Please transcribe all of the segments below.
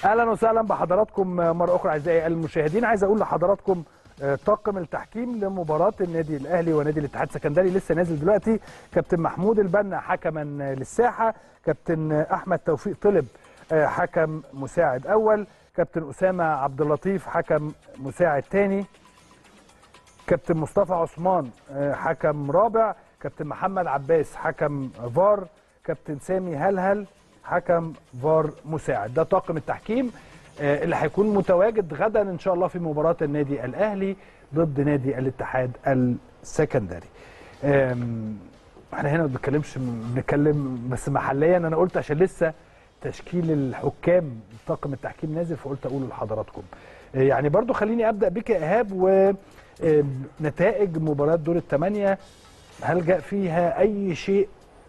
اهلا وسهلا بحضراتكم مره اخرى اعزائي المشاهدين عايز اقول لحضراتكم آه، طاقم التحكيم لمباراه النادي الاهلي ونادي الاتحاد السكندري لسه نازل دلوقتي كابتن محمود البنا حكما للساحه كابتن احمد توفيق طلب آه، حكم مساعد اول كابتن اسامه عبد اللطيف حكم مساعد ثاني كابتن مصطفى عثمان آه، حكم رابع كابتن محمد عباس حكم فار كابتن سامي هلهل حكم فار مساعد ده طاقم التحكيم آه، اللي هيكون متواجد غدا ان شاء الله في مباراه النادي الاهلي ضد نادي الاتحاد السكندري آم، احنا هنا ما بنتكلمش بنتكلم بس محليا انا قلت عشان لسه تشكيل الحكام طاقم التحكيم نازل فقلت اقوله لحضراتكم آه، يعني برضو خليني ابدا بك يا ايهاب ونتائج مباراه دور الثمانيه هل جاء فيها اي شيء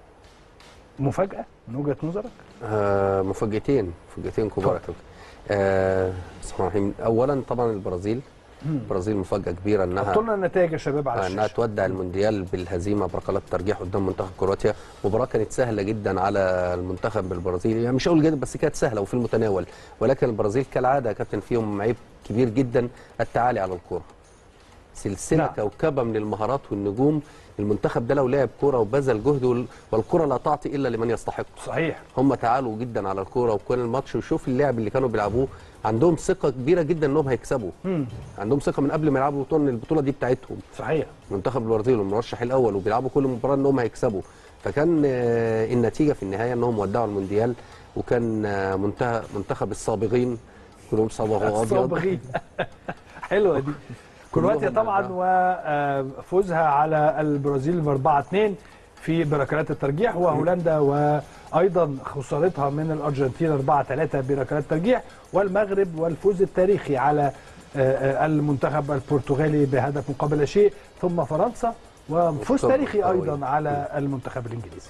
مفاجاه من وجهه نظرك؟ آه مفاجأتين مفاجأتين كبار يا كابتن. آه بسم الله الرحمن الرحيم اولا طبعا البرازيل البرازيل مفاجاه كبيره انها حطوا لنا النتائج يا شباب على انها الشاشه تودع المونديال بالهزيمه بركلات ترجيح قدام منتخب كرواتيا مباراه كانت سهله جدا على المنتخب البرازيلي يعني مش هقول جدا بس كانت سهله وفي المتناول ولكن البرازيل كالعاده يا كابتن فيهم عيب كبير جدا التعالي على الكره سلسله نعم. نعم. كوكبه من المهارات والنجوم المنتخب ده لو لعب كوره وبذل جهد وال- والكره لا تعطي الا لمن يستحق صحيح هم تعالوا جدا على الكوره وكل الماتش وشوف اللعب اللي كانوا بيلعبوه عندهم ثقه كبيره جدا انهم هيكسبوا مم. عندهم ثقه من قبل ما يلعبوا البطوله ان البطوله دي بتاعتهم صحيح منتخب البرازيل المرشح الاول وبيلعبوا كل مباراه انهم هيكسبوا فكان آه، النتيجه في النهايه انهم ودعوا المونديال وكان آه، منتهى منتخب الصابغين كلهم صبغوا ابيض الصابغين حلوه دي كرواتيا كلهم طبعا وفوزها على البرازيل ب 4 2 في بركلات الترجيح وهولندا وايضا خسارتها من الارجنتين 4 3 بركلات الترجيح والمغرب والفوز التاريخي على آه، آه، المنتخب البرتغالي بهدف مقابل لا شيء ثم فرنسا وفوز طبعاً تاريخي قوي. ايضا على المنتخب الانجليزي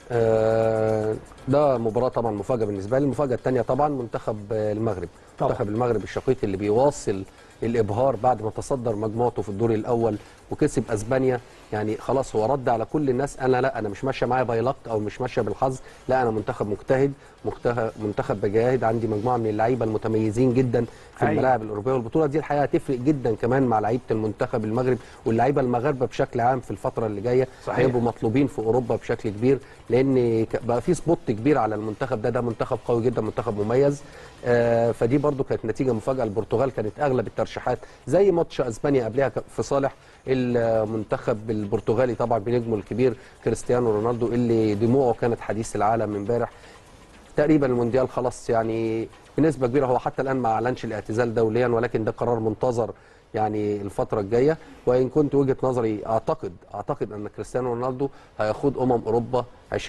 آه، ده مباراة طبعا مفاجأة بالنسبة لي المفاجأة الثانية طبعا منتخب آه، المغرب طبعاً. منتخب المغرب الشقيق اللي بيواصل الإبهار بعد ما تصدر مجموعته في الدور الأول وكسب أسبانيا يعني خلاص هو رد على كل الناس أنا لا أنا مش ماشية معايا باي لك أو مش ماشية بالحظ لا أنا منتخب مجتهد مجتهد منتخب بجاهد عندي مجموعة من اللعيبة المتميزين جدا في أيوة. الملاعب الأوروبية والبطولة دي الحقيقة هتفرق جدا كمان مع لعيبة المنتخب المغرب واللعيبة المغاربة بشكل عام في الفترة اللي جاية صحيح. هيبقوا مطلوبين في اوروبا بشكل كبير لان ك- بقى في سبوت كبير على المنتخب ده ده منتخب قوي جدا منتخب مميز آه فدي برضو كانت نتيجه مفاجاه البرتغال كانت اغلب الترشيحات زي ماتش اسبانيا قبلها ك- في صالح المنتخب البرتغالي طبعا بنجمه الكبير كريستيانو رونالدو اللي دموعه كانت حديث العالم امبارح تقريبا المونديال خلاص يعني بنسبه كبيره هو حتى الان ما اعلنش الاعتزال دوليا ولكن ده قرار منتظر يعني الفتره الجايه وان كنت وجهه نظري اعتقد اعتقد ان كريستيانو رونالدو هيخوض امم اوروبا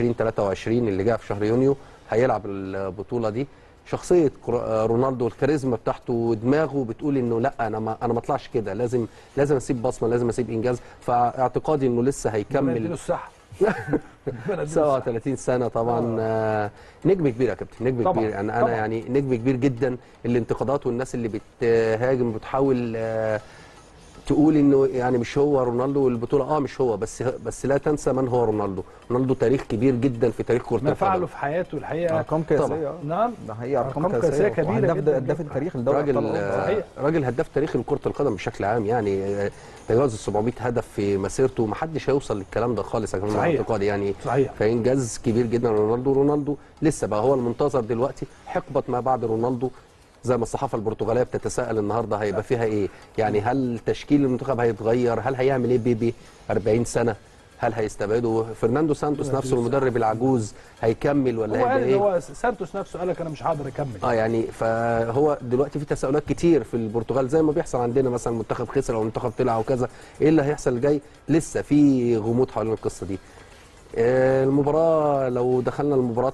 2023 اللي جايه في شهر يونيو هيلعب البطوله دي شخصيه كرو- رونالدو الكاريزما بتاعته ودماغه بتقول انه لا انا ما انا ما اطلعش كده لازم لازم اسيب بصمه لازم اسيب انجاز فاعتقادي انه لسه ربنا يديله هيكمل الصحه ربنا يديله الصحة. 37 سنه طبعا آه نجم كبير يا كابتن نجم طبعاً، كبير انا طبعاً. انا يعني نجم كبير جدا الانتقادات والناس اللي بتهاجم بتحاول آه تقول انه يعني مش هو رونالدو والبطوله اه مش هو بس بس لا تنسى من هو رونالدو رونالدو تاريخ كبير جدا في تاريخ كره ما القدم فعله في حياته الحقيقه ارقام طبعاً. قياسيه آه. نعم ده حقيقه ارقام أرقام قياسية قياسيه كبيرة وهداف جداً هداف جداً. التاريخ لدوري راجل أبطال أوروبا. آه، صحيح. راجل هداف تاريخي لكره القدم بشكل عام يعني آه، تجاوز ال 700 هدف في مسيرته ومحدش هيوصل للكلام ده خالص يا جماعه صحيح. اعتقادي يعني صحيح فانجاز كبير جدا رونالدو رونالدو لسه بقى هو المنتظر دلوقتي حقبه ما بعد رونالدو زي ما الصحافه البرتغاليه بتتساءل النهارده هيبقى فيها ايه يعني هل تشكيل المنتخب هيتغير هل هيعمل ايه بيبي 40 سنه هل هيستبعده فرناندو سانتوس نفسه المدرب العجوز هيكمل ولا هو قال هيبقى ان ايه هو سانتوس نفسه قال لك انا مش هقدر اكمل اه يعني فهو دلوقتي في تساؤلات كتير في البرتغال زي ما بيحصل عندنا مثلا منتخب خسر او منتخب طلع او كذا ايه اللي هيحصل الجاي لسه في غموض حوالين القصه دي آه، المباراه لو دخلنا لمباراه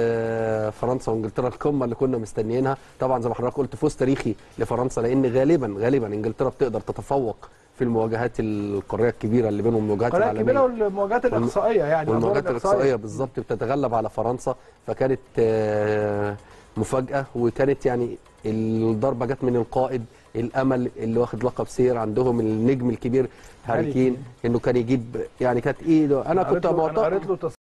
آه، فرنسا وانجلترا القمه اللي كنا مستنيينها طبعا زي ما حضرتك قلت فوز تاريخي لفرنسا لان غالبا غالبا انجلترا بتقدر تتفوق في المواجهات القاريه الكبيره اللي بينهم المواجهات القناه الكبيره العالميه والمواجهات الاقصائيه يعني الأدوار والمواجهات الاقصائيه بالظبط بتتغلب على فرنسا فكانت آه، مفاجاه وكانت يعني الضربه جت من القائد الامل اللي واخد لقب سير عندهم النجم الكبير هاري هاري كين انه كان يجيب يعني كانت ايه انا كنت انا معتقد قريت له